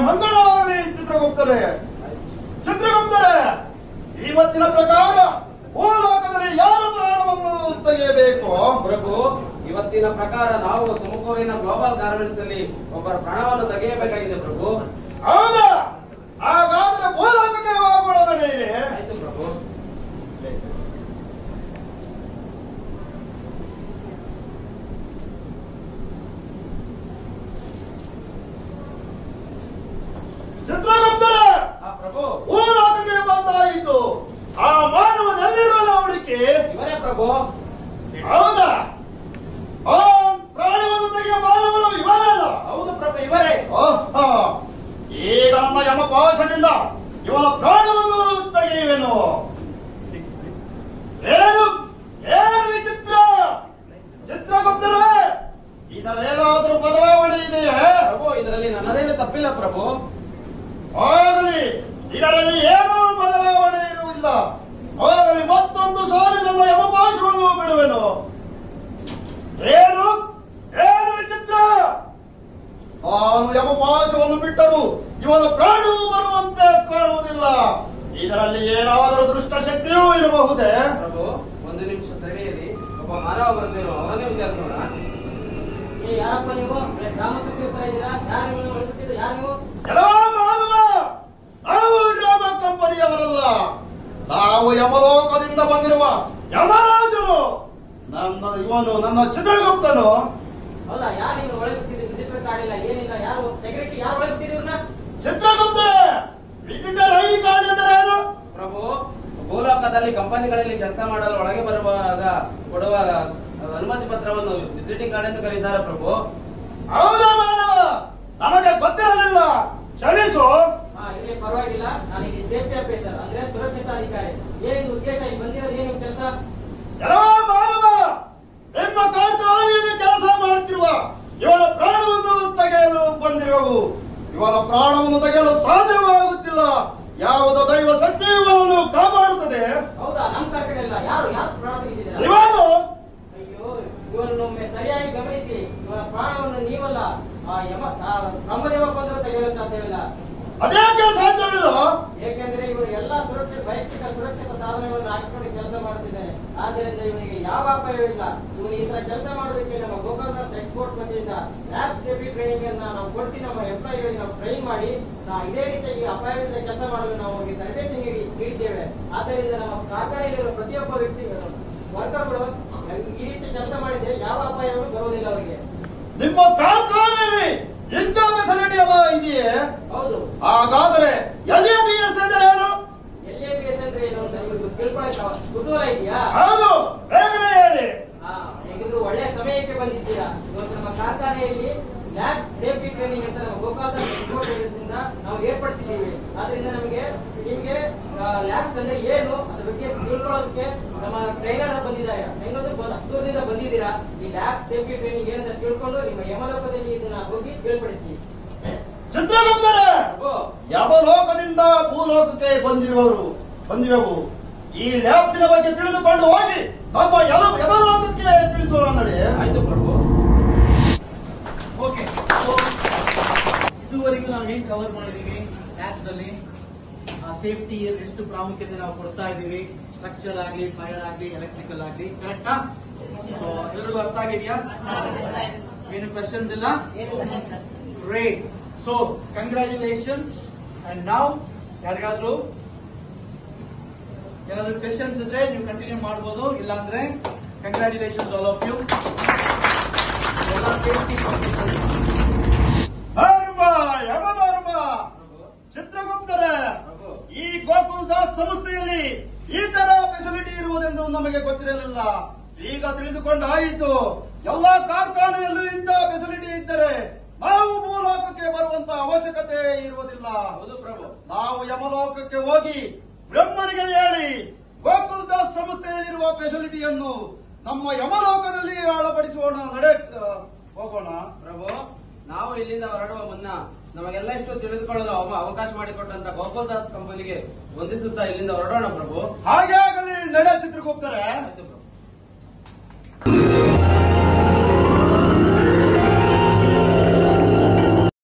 ಮಂಗಳವಾಗಲಿ ಚಿತ್ರಗುಪ್ತರೇ ಚಿತ್ರಗುಪ್ತರೇ ಇವತ್ತಿನ ಪ್ರಕಾರ ಭೂಲೋಕದಲ್ಲಿ ಯಾರ ಪ್ರಾಣವನ್ನು ತೆಗೆಯಬೇಕು ಪ್ರಭು ಇವತ್ತಿನ ಪ್ರಕಾರ ನಾವು ತುಮಕೂರಿನ ಗ್ಲೋಬಲ್ ಗಾರ್ಮೆಂಟ್ಸ್ ಅಲ್ಲಿ ಒಬ್ಬರ ಪ್ರಾಣವನ್ನು ತೆಗೆಯಬೇಕಾಗಿದೆ ಪ್ರಭು ಹೌದಾ ಹಾಗಾದ್ರೆ ಭೂಲೋಕಕ್ಕೆ ಹೋಗೋಣ ನಡೆಯಿರಿ ಆಯ್ತು ಪ್ರಭು ಚಿತ್ರಗುಪ್ತರೇ ಆ ಪ್ರಭು ಭೂಲೋಕಕ್ಕೆ ಬಂದಾಯಿತು ಆ ಮಾನವನೆಲ್ಲಿರುವ ಹುಡುಕಿ ಇವರೇ ಪ್ರಭು ಹೌದಾ ಆ ಪ್ರಾಣವನ್ನು ತೆಗೆಯ ಮಾನವನು ಇವನಲ್ಲ ಹೌದು ಪ್ರಭು ಇವರೇ ಓಹೋ ಈಗ ನನ್ನ ಯಮಪಾಶನಿಂದ ಇವನ ಪ್ರಾಣವನ್ನು ತೆಗೆಯುವೆನು ಏನು ಏನು ವಿಚಿತ್ರ ಚಿತ್ರಗುಪ್ತರೇ ಇದರೇನಾದರೂ ಬದಲಾವಣೆ ಇದೆಯೇ ಪ್ರಭು ಇದರಲ್ಲಿ ನನ್ನದೇನು ತಪ್ಪಿಲ್ಲ ಪ್ರಭು ಆಗಲಿ ಇದರಲ್ಲಿ ಏನೂ ಬದಲಾವಣೆ ಇರುವುದಿಲ್ಲ ಆಗಲಿ ಮತ್ತೊಂದು ಸಾರಿ ನನ್ನ ಯಮಪಾಶವನ್ನು ಬಿಡುವೆನು ಏನು ಏನು ವಿಚಿತ್ರ ನಾನು ಯಮಪಾಶವನ್ನು ಬಿಟ್ಟರು ಇವನ ಪ್ರಾಣವು ಬರುವಂತೆ ಕಾಣುವುದಿಲ್ಲ ಇದರಲ್ಲಿ ಏನಾದರೂ ದುಷ್ಟ ಶಕ್ತಿಯೂ ಇರಬಹುದೇ ಪ್ರಭು ಒಂದು ನಿಮಿಷ ತಡೆಯಿರಿ ಒಬ್ಬ ಮಾನವ ಬಂದಿರೋ ಅವನೇ ವಿಚಾರಿಸೋಣ ಏ ಯಾರಪ್ಪ ನೀವು ಗ್ರಾಮಸಭೆ ಹತ್ರ ಇದ್ದೀರಾ ಯಾರು ನೀವು ಒಳಗಿಟ್ಟಿದ್ದು ಯಾರು ನೀವು ಎಲ್ಲೋ ಮಾನವ ನಾವು ಡ್ರಾಮಾ ಕಂಪನಿಯವರಲ್ಲ ನಾವು ಯಮಲೋಕದಿಂದ ಬಂದಿರುವ ಯಮರಾಜನು ನನ್ನ ಇವನು ನನ್ನ ಚಿತ್ರಗುಪ್ತನು ಹೌದಾ ಯಾರು ನೀವು ಒಳಗಿಟ್ಟಿದ್ದು ವಿಸಿಟರ್ ಕಾರ್ಡ್ ಇಲ್ಲ ಏನಿಲ್ಲ ಯಾರು ಸೆಕ್ರೆಟರಿ ಯಾರು ಒಳಗಿಟ್ಟಿದ್ದೀರನ್ನ ಚಿತ್ರಗುಪ್ತನೇ ವಿಸಿಟರ್ ಐಡಿ ಕಾರ್ಡ್ ಎಂದರೇನು ಪ್ರಭು ಭೂಲೋಕದಲ್ಲಿ ಕಂಪನಿಗಳಲ್ಲಿ ಕೆಲಸ ಮಾಡಲು ಒಳಗೆ ಬರುವಾಗ ಕೊಡುವ ಅನುಮತಿ ಪತ್ರವನ್ನು ವಿಸಿಟಿಂಗ್ ಕಾರ್ಡ್ ಎಂದು ಕರೀತಾರೆ ಪ್ರಭು ಹೌದಾ ಮಾನವ ನಮಗೆ ಗೊತ್ತಿರಲಿಲ್ಲ ಕ್ಷಮಿಸು ಹಾ ಇಲ್ಲಿ ಪರವಾಗಿಲ್ಲ ನಾನು ಇಲ್ಲಿ ಸೇಫ್ಟಿ ಆಫೀಸರ್ ಅಂದ್ರೆ ಸುರಕ್ಷತಾಧಿಕಾರಿ ಏನು ಉದ್ದೇಶ ಇಲ್ಲಿ ಬಂದಿರೋದು ಏನು ಕೆಲಸ ಎಲ್ಲೋ ಮಾನವ ನಿಮ್ಮ ಕಾರ್ಖಾನೆಯಲ್ಲಿ ಕೆಲಸ ಮಾಡುತ್ತಿರುವ ಇವನ ಪ್ರಾಣವನ್ನು ತೆಗೆಯಲು ಬಂದಿರುವವು ಇವನ ಪ್ರಾಣವನ್ನು ತೆಗೆಯಲು ಸಾಧ್ಯವಾಗುತ್ತಿಲ್ಲ ಯಾವುದೋ ದೈವ ಶಕ್ತಿ ಇವನನ್ನು ಕಾಪಾಡುತ್ತದೆ ಹೌದಾ ನಮ್ ಕಾರ್ಕಡೆ ಇಲ್ಲ ಯಾರು ಯಾರು ಪ್ರಾಣ ತೆಗೆದಿದ್ದೀರಾ ಇವನು ಅಯ್ಯೋ ಇವನೊಮ್ಮೆ ಸರಿಯಾಗಿ ಗಮನಿಸಿ ಇವನ ಪ್ರಾಣವನ್ನು ನೀವಲ್ಲ ಆ ಯಮ ಆ ಬ್ರಹ್ಮದೇವ ಬಂದರೂ ತೆಗೆಯಲು ಸಾಧ್ಯವಿಲ್ಲ ಅದೇಕೆ ಸಾಧ್ಯವಿಲ್ಲ ಏಕೆಂದ್ರೆ ಇವರು ಎಲ್ಲಾ ಸುರಕ್ಷಿತ ವೈಯಕ್ತಿಕ ಸುರಕ್ಷಿತ ಸಾಧನಗಳನ್ನು ಹಾಕಿಕೊಂಡು ಕೆಲಸ ಮಾಡುತ್ತಿದ್ದಾರೆ ಆದ್ದರಿಂದ ಇವನಿಗೆ ಯಾವ ಅಪಾಯವಿಲ್ಲ ಇವನು ಈ ತರ ಕೆಲಸ ಮಾಡೋದಕ್ಕೆ ನಮ್ಮ ಗೋಪಾಲದಾಸ್ ಎಕ್ಸ್ಪೋರ್ಟ್ ವತಿಯಿಂದ ಲ್ಯಾಬ್ ಸೇಫ್ಟಿ ಟ್ರೈನಿಂಗ್ ಅನ್ನ ನಾವು ಕೊಡಿಸಿ ನಮ್ಮ ಎಂಪ್ಲಾಯಿಗಳಿಗೆ ನಾವು ಟ್ರೈನ್ ಮಾಡಿ ನಾವು ಇದೇ ರೀತಿಯಾಗಿ ಅಪಾಯವಿಲ್ಲದ ಕೆಲಸ ಮಾಡಲು ನಾವು ಅವರಿಗೆ ತರಬೇತಿ ನೀಡಿ ನೀಡಿದ್ದೇವೆ ಆದ್ದರಿಂದ ನಮ್ಮ ಕಾರ್ಖಾನೆಯಲ್ಲಿರುವ ಪ್ರತಿಯೊಬ್ಬ ವ್ಯಕ್ತಿ ವರ್ಕರ್ಗಳು ಈ ರೀತಿ ಕೆಲಸ ಮಾಡಿದ್ರೆ ಯಾವ ಅಪಾಯವನ್ನು ಬರುವುದಿಲ್ಲ ಅವರಿಗೆ ನಿಮ್ಮ ಕಾರ್ಖಾನೆಯಲ್ಲಿ ಇಂಥ ಫೆಸಿಲಿಟಿ ಎಲ್ಲ ಇದೆಯೇ ಹೌದು ಹಾಗಾದರೆ ಎಲ್ಲಿ ಬಿ ಎಸ್ ಎಂದರೆ ಏನು ಎಲ್ ಎ ಬಿ ಎಸ್ ಅಂದ್ರೆ ಏನು ಅಂತ ನಿಮ್ಗೆ ತಿಳ್ಕೊಳಕ್ಕೆ ಕುತೂಹಲ ಇದೆಯಾ ಹೌದು ಬೇಗನೆ ಹೇಳಿ ಹಾ, ಹೇಗಿದ್ರು ಒಳ್ಳೆಯ ಸಮಯಕ್ಕೆ ಬಂದಿದ್ದೀರಾ ಇವತ್ತು ನಮ್ಮ ಕಾರ್ಖಾನೆಯಲ್ಲಿ ಲ್ಯಾಬ್ ಸೇಫ್ಟಿ ಟ್ರೈನಿಂಗ್ ಅಂತ ನಮ್ಮ ಗೋಕಾಕ ಇಂದ ನಾವು ಏರ್ಪಡಿಸಿದ್ದೀವಿ ಆದ್ರಿಂದ ನಮಗೆ ನಿಮಗೆ ಲ್ಯಾಬ್ಸ್ ಅಂದ್ರೆ ಏನು ಅದ್ರ ಬಗ್ಗೆ ತಿಳ್ಕೊಳ್ಳೋದಕ್ಕೆ ನಮ್ಮ ಟ್ರೈನರ್ ಬಂದಿದ್ದಾರೆ ಹೆಂಗಂದ್ರೆ ಬಂದ್- ಹತ್ತೂರಿನಿಂದ ಬಂದಿದ್ದೀರಾ ಈ ಲ್ಯಾಬ್ ಸೇಫ್ಟಿ ಟ್ರೈನಿಂಗ್ ಏನಂತ ತಿಳ್ಕೊಂಡು ನಿಮ್ಮ ಯಮಲೋಕದಲ್ಲಿ ಇದನ್ನ ಹೋಗಿ ತಿಳ್ಪಡಿಸಿ ಚಿತ್ರಗುಪ್ತರೇ ಪ್ರಭು ಯಮಲೋಕದಿಂದ ಭೂಲೋಕಕ್ಕೆ ಬಂದಿರುವವರು ಬಂದಿರುವವು ಈ ಲ್ಯಾಬ್ಸಿನ ಬಗ್ಗೆ ತಿಳಿದುಕೊಂಡು ಹೋಗಿ ನಮ್ಮ ಯಮ ಯಮಲೋಕಕ್ಕೆ ತಿಳಿಸೋಣ ನಡಿ ಆಯ್ತು ಪ್ರಭು ಓಕೆ ಇದುವರೆಗೂ ನಾವು ಏನ್ ಕವರ್ ಮಾಡಿದೀವಿ ಆಪ್ಸ್ ಅಲ್ಲಿ ಆ ಸೇಫ್ಟಿ ಎಷ್ಟು ಪ್ರಾಮುಖ್ಯತೆ ನಾವು ಕೊಡ್ತಾ ಇದೀವಿ ಸ್ಟ್ರಕ್ಚರ್ ಆಗ್ಲಿ ಫೈರ್ ಆಗ್ಲಿ ಎಲೆಕ್ಟ್ರಿಕಲ್ ಆಗ್ಲಿ ಕರೆಕ್ಟಾ ಸೊ ಎಲ್ಲರಿಗೂ ಅರ್ಥ ಆಗಿದೆಯಾ ಏನು ಕ್ವಶನ್ಸ್ ಇಲ್ಲ ಗ್ರೇಟ್ ಸೊ ಕಂಗ್ರ್ಯಾಚುಲೇಷನ್ಸ್ ಅಂಡ್ ನಾವು ಯಾರಿಗಾದ್ರೂ ಏನಾದ್ರು ಕ್ವೆಶನ್ಸ್ ಇದ್ರೆ ನೀವು ಕಂಟಿನ್ಯೂ ಮಾಡ್ಬೋದು ಇಲ್ಲಾಂದ್ರೆ ಕಂಗ್ರ್ಯಾಚುಲೇಷನ್ಸ್ ಆಲ್ ಆಫ್ ಯು ಎಲ್ಲ ಸೇಫ್ಟಿ ಧರ್ಮ ಯಮಧರ್ಮ ಚಿತ್ರಗುಪ್ತರೇ ಪ್ರಭು ಈ ಗೋಕುಲ್ ದಾಸ್ ಸಂಸ್ಥೆಯಲ್ಲಿ ಈ ತರ ಫೆಸಿಲಿಟಿ ಇರುವುದೆಂದು ನಮಗೆ ಗೊತ್ತಿರಲಿಲ್ಲ ಈಗ ತಿಳಿದುಕೊಂಡಾಯಿತು ಎಲ್ಲಾ ಕಾರ್ಖಾನೆಯಲ್ಲೂ ಇಂಥ ಫೆಸಿಲಿಟಿ ಇದ್ದರೆ ನಾವು ಭೂಲೋಕಕ್ಕೆ ಬರುವಂತ ಅವಶ್ಯಕತೆ ಇರುವುದಿಲ್ಲ ಹೌದು ಪ್ರಭು ನಾವು ಯಮಲೋಕಕ್ಕೆ ಹೋಗಿ ಬ್ರಹ್ಮನಿಗೆ ಹೇಳಿ ಗೋಕುಲ್ ದಾಸ್ ಸಂಸ್ಥೆಯಲ್ಲಿರುವ ಫೆಸಿಲಿಟಿಯನ್ನು ನಮ್ಮ ಯಮಲೋಕದಲ್ಲಿ ಅಳವಡಿಸೋಣ ನಡೆ ಆ, ಹೋಗೋಣ ಪ್ರಭು ನಾವು ಇಲ್ಲಿಂದ ಹೊರಡುವ ಮುನ್ನ ನಮಗೆಲ್ಲ ಇಷ್ಟು ತಿಳಿದುಕೊಳ್ಳಲು ಅವ- ಅವಕಾಶ ಮಾಡಿಕೊಟ್ಟಂತ ಗೋಕುಲ್ ದಾಸ್ ಕಂಪನಿಗೆ ವಂದಿಸುತ್ತಾ ಇಲ್ಲಿಂದ ಹೊರಡೋಣ ಪ್ರಭು ಹಾಗೆ ಆಗಲಿ ನಡೆ ಚಿತ್ರಗುಪ್ತರೆ ಆಯ್ತು